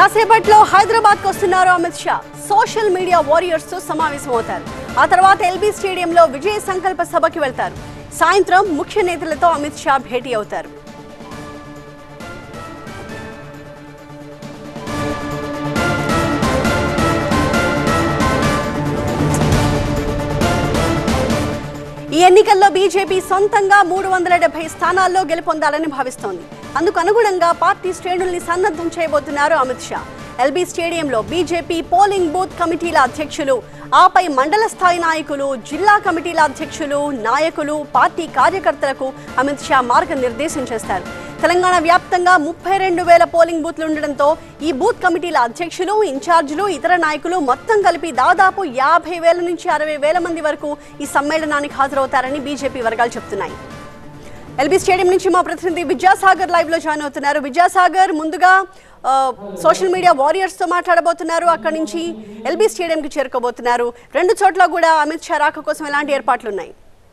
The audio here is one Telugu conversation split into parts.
కాసేపట్లో హైదరాబాద్ కు వస్తున్నారు Amit Shah social media warriors తో సమావేశమవుతారు ఆ తర్వాత ఎల్బీ స్టేడియంలో విజయ సంకల్ప సభకి వెళ్తారు సాయంత్రం ముఖ్య నేతలతో అమిత్ షా భేటీ అవుతారు ఈ ఎన్నికల్లో బీజేపీ సొంతంగా మూడు వందల డెబ్బై స్థానాల్లో గెలుపొందాలని భావిస్తోంది అందుకు అనుగుణంగా పార్టీ శ్రేణుల్ని సన్నద్ధం చేయబోతున్నారు అమిత్ షా ఎల్బీ స్టేడియంలో బీజేపీ పోలింగ్ బూత్ కమిటీల అధ్యక్షులు ఆపై మండల స్థాయి నాయకులు జిల్లా కమిటీల అధ్యక్షులు నాయకులు పార్టీ కార్యకర్తలకు అమిత్ షా మార్గనిర్దేశం చేస్తారు తెలంగాణ వ్యాప్తంగా ముప్పై రెండు వేల పోలింగ్ బూత్లు ఉండడంతో ఈ బూత్ కమిటీల అధ్యక్షులు ఇన్ఛార్జీలు ఇతర నాయకులు మొత్తం కలిపి దాదాపు యాభై వేల నుంచి అరవై వేల మంది వరకు ఈ సమ్మేళనానికి హాజరవుతారని బీజేపీ వర్గాలు చెప్తున్నాయి ఎల్బీ స్టేడియం నుంచి మా ప్రతినిధి విద్యాసాగర్ లైవ్ లో జాయిన్ అవుతున్నారు విద్యాసాగర్ ముందుగా ఆ, సోషల్ మీడియా వారియర్స్ తో మాట్లాడబోతున్నారు అక్కడి నుంచి ఎల్బీ స్టేడియం కి చేరుకోబోతున్నారు రెండు చోట్ల కూడా అమిత్ షా రాక కోసం ఎలాంటి ఏర్పాట్లు ఉన్నాయి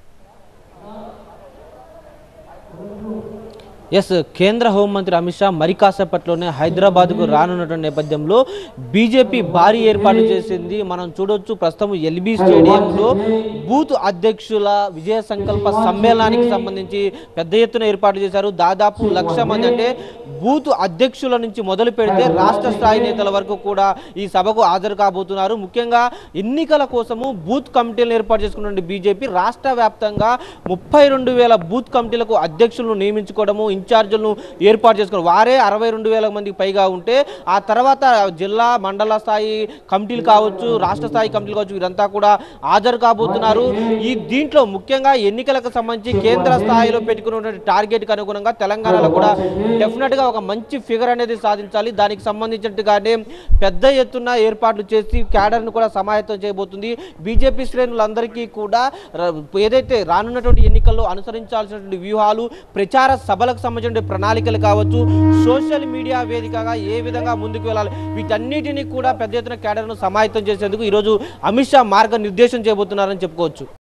ఎస్ కేంద్ర హోంమంత్రి అమిత్ షా మరి కాసేపట్లోనే హైదరాబాద్కు రానున్నటువంటి నేపథ్యంలో బీజేపీ భారీ ఏర్పాటు చేసింది మనం చూడొచ్చు ప్రస్తుతం ఎల్బీ స్టేడియంలో బూత్ అధ్యక్షుల విజయ సంకల్ప సమ్మేళనానికి సంబంధించి పెద్ద ఎత్తున ఏర్పాటు చేశారు దాదాపు లక్ష మంది అంటే బూత్ అధ్యక్షుల నుంచి మొదలు పెడితే రాష్ట్ర స్థాయి నేతల వరకు కూడా ఈ సభకు హాజరు కాబోతున్నారు ముఖ్యంగా ఎన్నికల కోసము బూత్ కమిటీలను ఏర్పాటు చేసుకున్నటువంటి బీజేపీ రాష్ట్ర వ్యాప్తంగా ముప్పై రెండు వేల బూత్ కమిటీలకు అధ్యక్షులను నియమించుకోవడము ఇన్ఛార్జీలను ఏర్పాటు చేసుకోవడం వారే అరవై రెండు వేల మందికి పైగా ఉంటే ఆ తర్వాత జిల్లా మండల స్థాయి కమిటీలు కావచ్చు రాష్ట్ర స్థాయి కమిటీలు కావచ్చు వీరంతా కూడా హాజరు కాబోతున్నారు ఈ దీంట్లో ముఖ్యంగా ఎన్నికలకు సంబంధించి కేంద్ర స్థాయిలో పెట్టుకున్నటువంటి టార్గెట్కి అనుగుణంగా తెలంగాణలో కూడా డెఫినెట్ గా ఒక మంచి ఫిగర్ అనేది సాధించాలి దానికి సంబంధించినట్టుగానే పెద్ద ఎత్తున ఏర్పాట్లు చేసి క్యాడర్ను కూడా సమాయత్తం చేయబోతుంది బీజేపీ శ్రేణులందరికీ కూడా ర- ఏదైతే రానున్నటువంటి ఎన్నికల్లో అనుసరించాల్సినటువంటి వ్యూహాలు ప్రచార సభలకు సంబంధించిన ప్రణాళికలు కావచ్చు సోషల్ మీడియా వేదికగా ఏ విధంగా ముందుకు వెళ్ళాలి వీటన్నిటిని కూడా పెద్ద ఎత్తున క్యాడర్ను సమాయత్తం చేసేందుకు ఈరోజు అమిత్ షా మార్గనిర్దేశం చేయబోతున్నారని చెప్పుకోవచ్చు